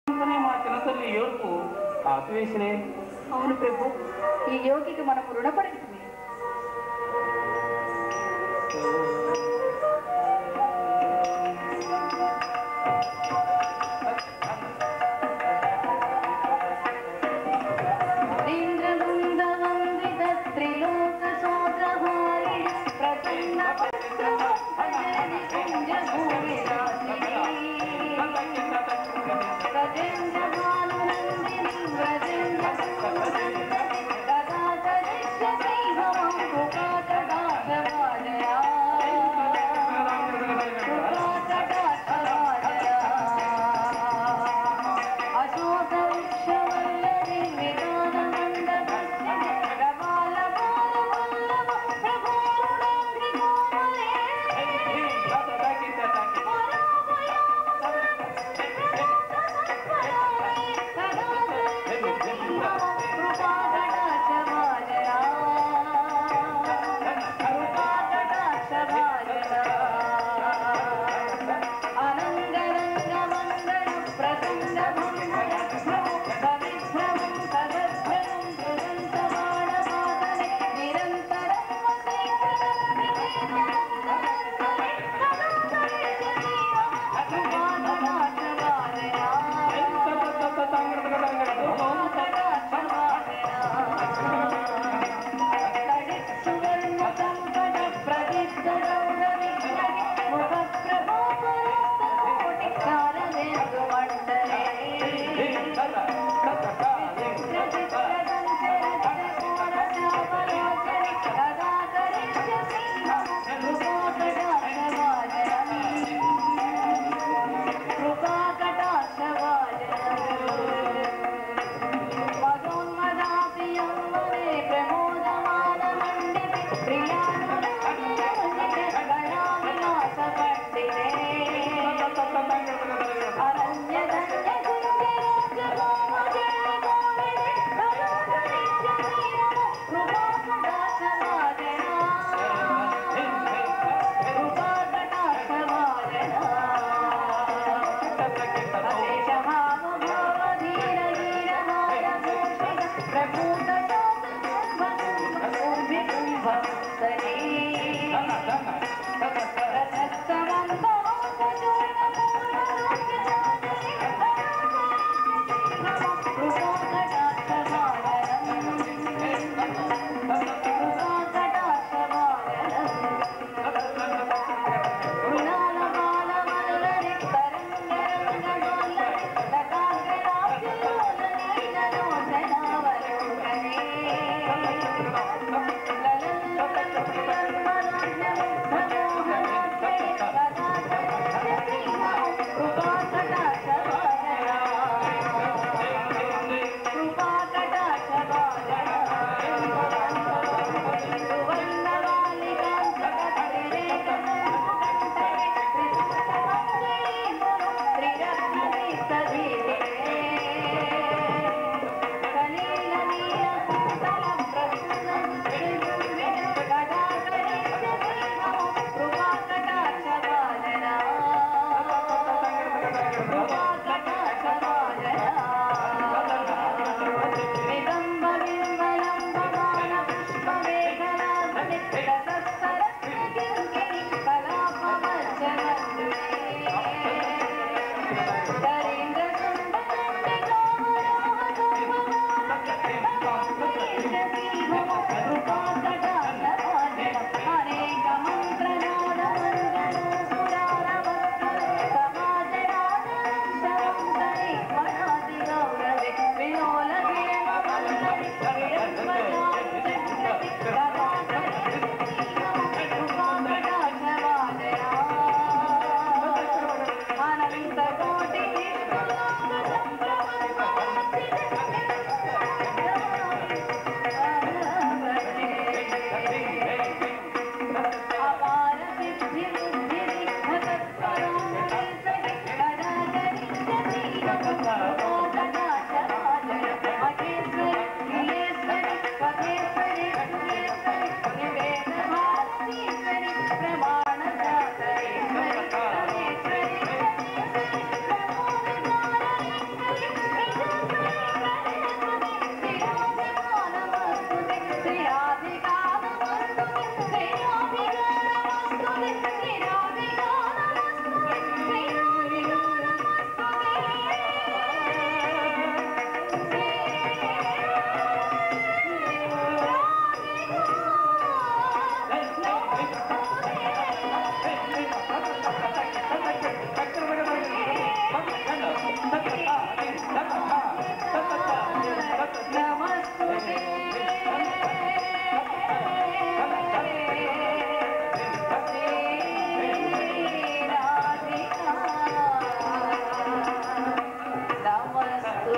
అంతనే మా చిన్నతల్లి ఏడుపు ఆపివేసినే అవును ప్రభు ఈ యోగికి మనము రుణపడి ఉంటుంది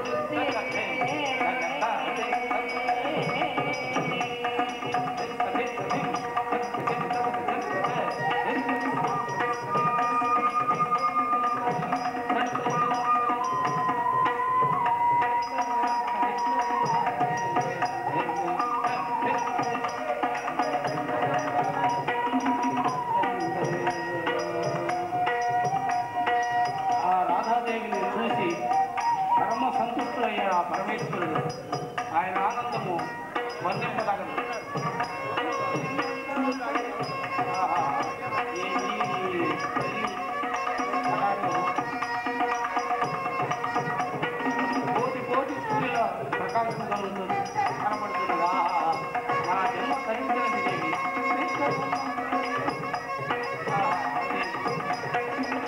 ఆ రాధాదేవిని చూసి పరమ సంతుష్టుడైన ఆ పరమేశ్వరుడు ఆయన ఆనందము వర్ణింపదగదు ఆహా, ఈ- ఈ- ఈ అలాగే కోటి కోటి సూర్యుల ప్రకాశం కలుగుతుంది కనపడుతుంది ఆహా, నా జన్మ ధరించినది దేవి ఆహా, అదే.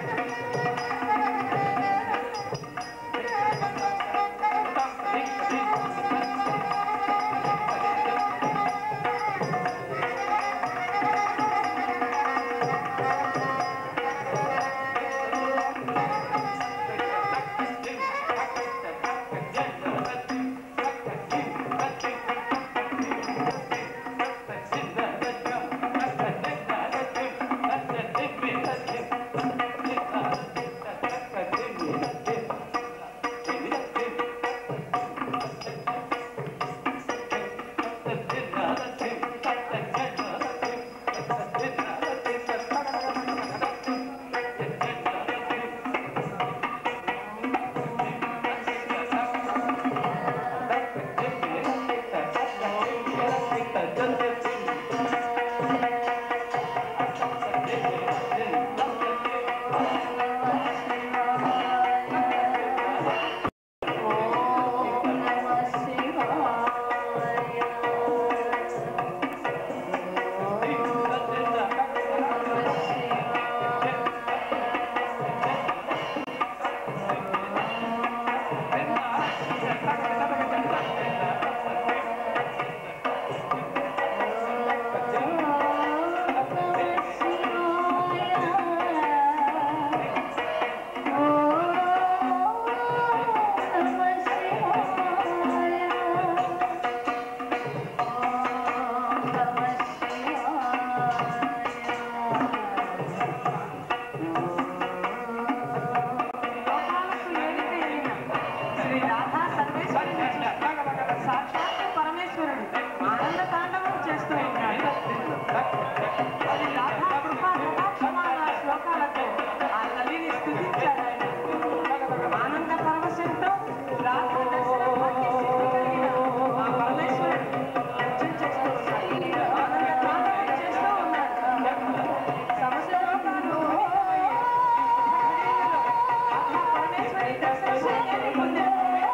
శ్రీ రాధా సర్వేశ్వరుని సాక్షాత్ పరమేశ్వరుడు ఆనంద తాండవం చేస్తూ ఉన్నాడు శ్రీ రాధా కృపా కటాక్షమాల శ్లోకాలతో ఆ తల్లిని స్తుతించాడు ఆయన ఆనంద పరవశంతో రాధా దర్శన భాగ్య సిద్ధి కలిగిన ఆ పరమేశ్వరుడు నృత్యం చేస్తూ ఉన్నాడు ఆనంద తాండవం చేస్తూ ఉన్నాడు సమస్త లోకాలు రాధా పరమేశ్వరి దర్శనాన్ని పొందారు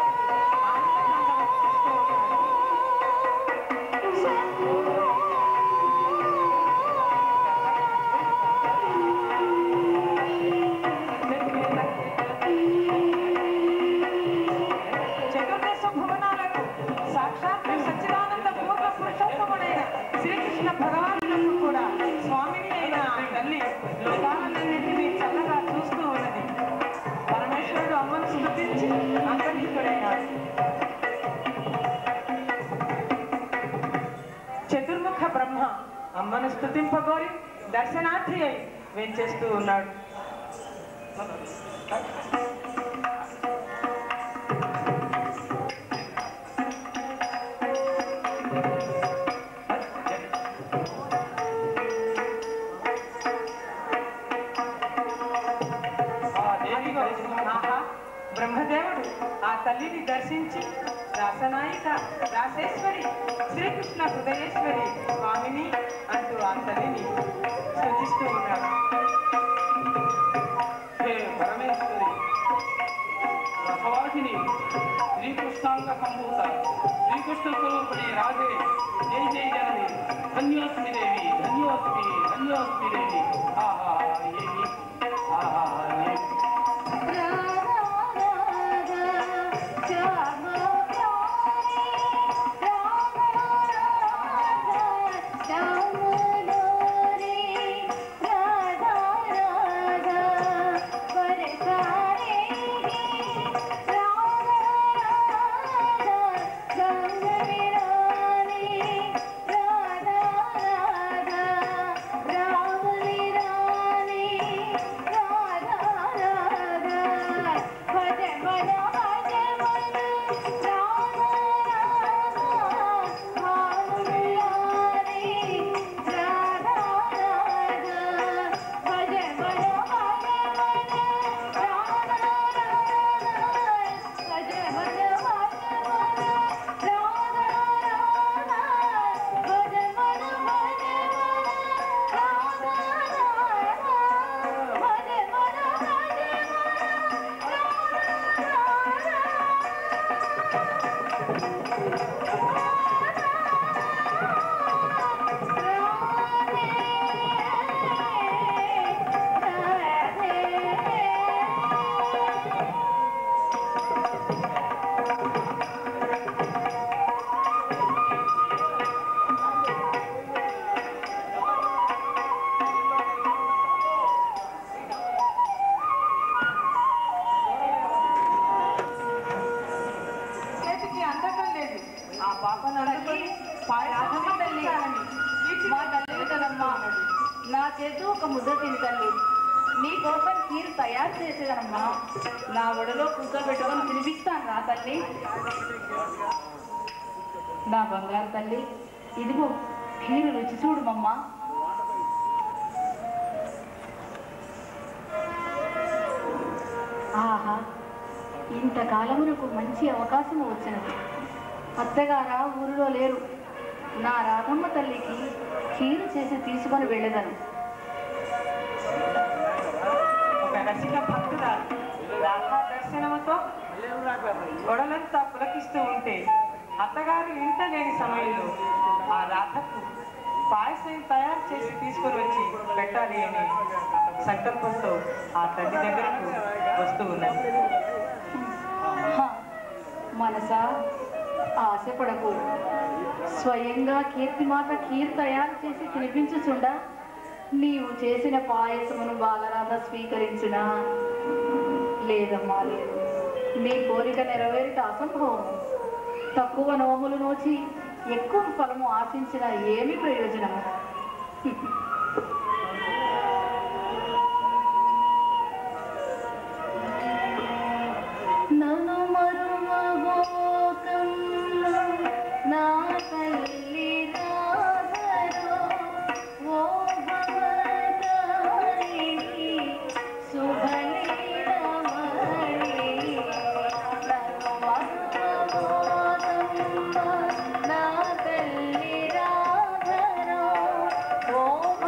చతుర్దశ భువనాలకు సాక్షాత్ సచ్చిదానంద పూర్వ పురుషోత్తముడైన శ్రీకృష్ణ భగవానులకు కూడా స్వామిని అయిన ఆ తల్లి లోకాలన్నింటినీ చల్లగా చూస్తూ ఉన్నది పరమేశ్వరుడు అమ్మను స్థుతించి అంతర్హితుడైనాడు చతుర్ముఖ బ్రహ్మ అమ్మను స్థుతింపగోరి దర్శనార్థి అయి వేంచేస్తూ ఉన్నాడు ఆ దేవి అదిగో, ఆహా, బ్రహ్మదేవుడు ఆ తల్లిని దర్శించి రాసనాయిక రాసేశ్వరి శ్రీకృష్ణ హృదయేశ్వరి స్వామిని అంటూ ఆ తల్లిని స్థుతిస్తూ ఉన్నాడు హే పరమేశ్వరి రసవాహిని శ్రీకృష్ణాంగ సంభూత శ్రీకృష్ణ స్వరూపిణి రాధే జై జై జనని ధన్యోస్మి దేవి ధన్యోస్మి ధన్యోస్మి దేవి ఆహా ఏమి ఆహా ఏమి రాధా చేతికి అందటం లేదు ఆ పాపను అందుకొని రాధమ్మ తల్లి మా తల్లి కదమ్మా నా చేతి ఒక ముద్ద తిని తల్లి నీ కోసం కీరు తయారు చేసేదనమ్మా నా ఒడిలో కూర్చోబెట్టుకొని తినిపిస్తాను రా తల్లి నా బంగారు తల్లి ఇదిగో కీరు రుచి చూడుమమ్మా ఆహా ఇంతకాలమునకు మంచి అవకాశం వచ్చినది అత్తగారా ఊరిలో లేరు నా రాధమ్మ తల్లికి కీరు చేసి తీసుకొని వెళ్ళేదను ఒక రసిక భక్తురాలు రాధా దర్శనముతో గొడలంతా పులకిస్తూ ఉంటే అత్తగారు ఇంట లేని సమయంలో ఆ రాధకు పాయసం తయారు చేసి తీసుకొని వచ్చి పెట్టాలి అని సంకల్పంతో ఆ తల్లి దగ్గరకు వస్తూ ఉన్నది హ, మనసా ఆశపడకు స్వయంగా కీర్తిమాత కీర్ తయారు చేసి తినిపించుచుండా నీవు చేసిన పాయసమును బాలరాధ స్వీకరించునా లేదమ్మా లేదు నీ కోరిక నెరవేరిట అసంభవం తక్కువ నోములు నోచి ఎక్కువ ఫలము ఆశించిన ఏమి ప్రయోజనము నన్ను మరువబోకన్నా నా తల్లి రాధరో ఓ భవతారిణి శుభలీలమణి నన్ను మరువబోకన్నా నా తల్లి రాధరో ఓ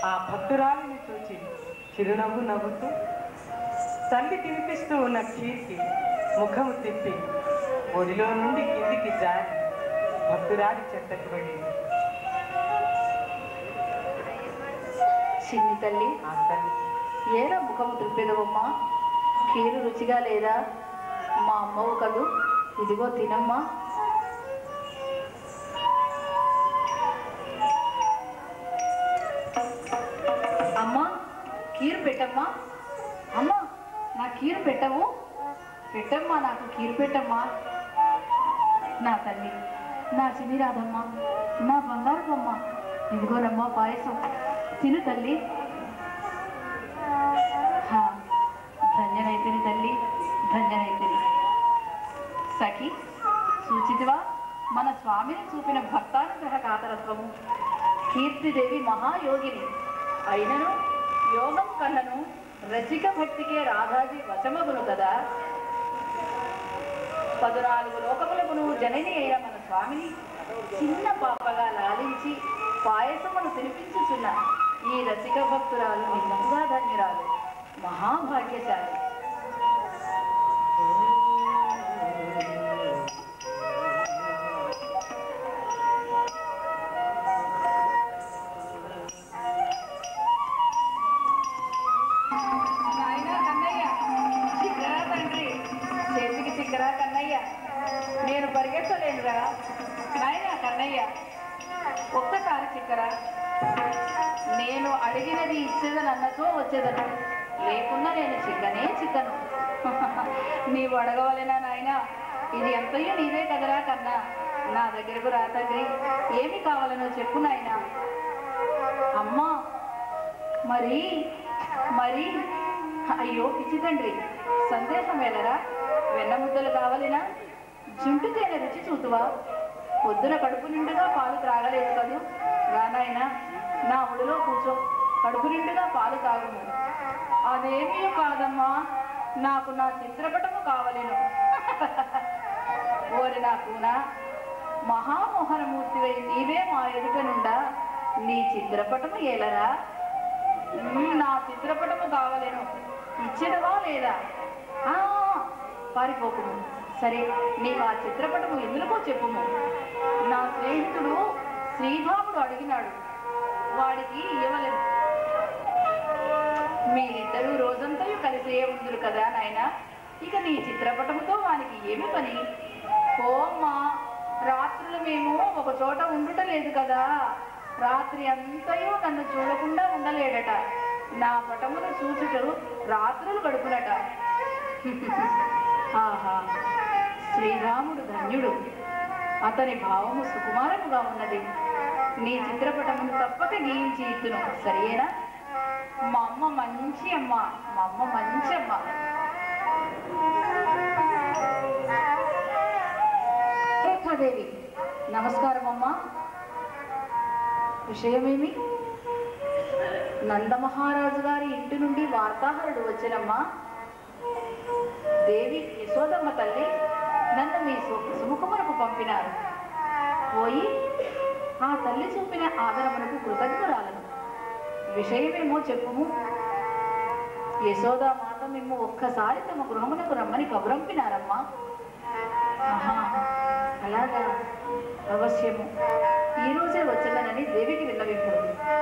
ఆ భక్తురాలిని చూచి చిరునవ్వు నవ్వుతూ తల్లి తినిపిస్తూ ఉన్న క్షీర్కి ముఖము తిప్పి ఒడిలో నుండి కిందికి జారి భక్తురాలి చెత్తకు వెళ్ళింది చిన్ని తల్లి ఆ తల్లి ఏరా ముఖము దులిపెదవమ్మా కీరు రుచిగా లేదా మా అమ్మవు కదూ ఇదిగో తినమ్మా అమ్మా కీరు పెట్టమ్మా అమ్మా నా కీరు పెట్టవు పెట్టమ్మా నాకు కీరు పెట్టమ్మా నా తల్లి నా చిన్ని రాధమ్మ నా బంగారు బొమ్మ ఇదిగోనమ్మా పాయసం తిను తల్లి హా, ధన్యనైతిని తల్లి ధన్యనైతిని సఖి సూచితివా మన స్వామిని చూపిన భక్తానుగ్రహ కాతరత్వము కీర్తిదేవి మహాయోగిని అయినను యోగం కన్నను రసిక భక్తికే రాధాజీ వశమగును కదా పదునాలుగు లోకములకును జనని అయిన మన స్వామిని చిన్న పాపగా లాలించి పాయసమును తినిపించుచున్న ఈ రసిక భక్తురాలు నిజంగా ధన్యురాలు మహాభాగ్యశాలి నాయనా కన్నయ్య చిక్కరా తండ్రి చేతికి చిక్కరా కన్నయ్య నేను పరిగెత్తలేనురా నాయనా కన్నయ్య ఒక్కసారి చిక్కరా నేను అడిగినది ఇచ్చేదని అన్నతో వచ్చేదను లేకున్నా నేను చిక్కనే చిక్కను నీవు అడగవలెనా నాయనా ఇది ఎంతయో నీవే కదరా కన్నా నా దగ్గరకు రా తండ్రి ఏమి కావాలనో చెప్పు నాయనా అమ్మా మరి మరి అయ్యో పిచ్చి తండ్రి సందేశం వెళ్ళరా వెన్న ముద్దలు కావాలినా జుంటు తేనె రుచి చూతువా పొద్దున కడుపు నిండుగా పాలు త్రాగలేదు కదూ రానాయనా నా ఒడిలో కూర్చో కడుపు నిండుగా పాలు తాగుము అదేమీ కాదమ్మా నాకు నా చిత్రపటము కావలేను ఓరి నా కూన మహామోహనమూర్తివై నీవే మా ఎదుట నుండా నీ చిత్రపటము ఏలరా మ్మ్, నా చిత్రపటము కావలేను ఇచ్చేదవా లేదా ఆ, పారిపోకుము సరే నీకు ఆ చిత్రపటము ఎందుకో చెప్పుము నా స్నేహితుడు శ్రీధాముడు అడిగినాడు వాడికి ఇవ్వలేదు మీరిద్దరూ రోజంతయు కలిసే ఉందరు కదా నాయన ఇక నీ చిత్రపటముతో వానికి ఏమి పని పోమ్మా రాత్రులు మేము ఒక చోట ఉండుట లేదు కదా రాత్రి అంతయు నన్ను చూడకుండా ఉండలేడట నా పటమును చూచుట రాత్రులు గడుపునట ఆహా శ్రీరాముడు ధన్యుడు అతని భావము సుకుమారముగా ఉన్నది నీ చిత్రపటమును తప్పక గీయించి ఇద్దును సరియేనా మా అమ్మ మంచి అమ్మ మా అమ్మ మంచి అమ్మ రేఖాదేవి నమస్కారం అమ్మా విషయమేమి నందమహారాజు గారి ఇంటి నుండి వార్తాహరుడు వచ్చినమ్మా దేవి యశోదమ్మ తల్లి నన్ను మీ సు- సుముఖమునకు పంపినారు పోయి ఆ తల్లి చూపిన ఆదరమునకు కృతజ్ఞురాలను విషయమేమో చెప్పుము యశోదా మాత మేము ఒక్కసారి తమ గృహమునకు రమ్మని కబురంపినారమ్మా ఆహా అలాగా అవశ్యము ఈ రోజే వచ్చేదనని దేవికి విన్నవింపు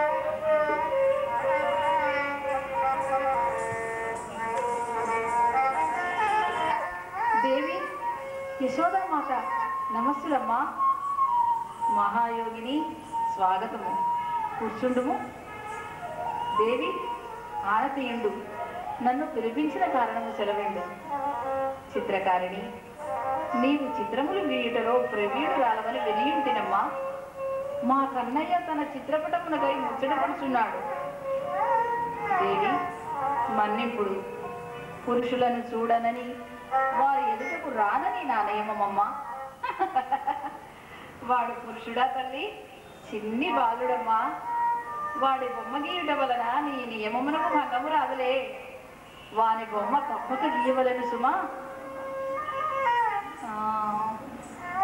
దేవి యశోదామాత నమస్సులమ్మా మహాయోగిని స్వాగతము కూర్చుండుము దేవి ఆనతీయుండు నన్ను పిలిపించిన కారణము సెలవిండు చిత్రకారిణి నీవు చిత్రములు వీయుటలో ప్రవీణురాలవని వినియుంటినమ్మా మా కన్నయ్య తన చిత్రపటమునకై ముచ్చటపడుచున్నాడు దేవి మన్నింపుడు పురుషులను చూడనని వారి ఎదుటకు రానని నా నియమమమ్మా వాడు పురుషుడా తల్లి చిన్ని బాలుడమ్మా వాడి బొమ్మ గీయట వలన నీ నియమమునకు భంగము రాదులే వాని బొమ్మ తప్పక గీయవలను సుమా ఆ,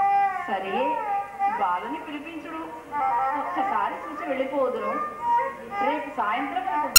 సరే బాలుని పిలిపించుడు ఒక్కసారి చూసి వెళ్ళిపోదును రేపు సాయంత్రం నాకు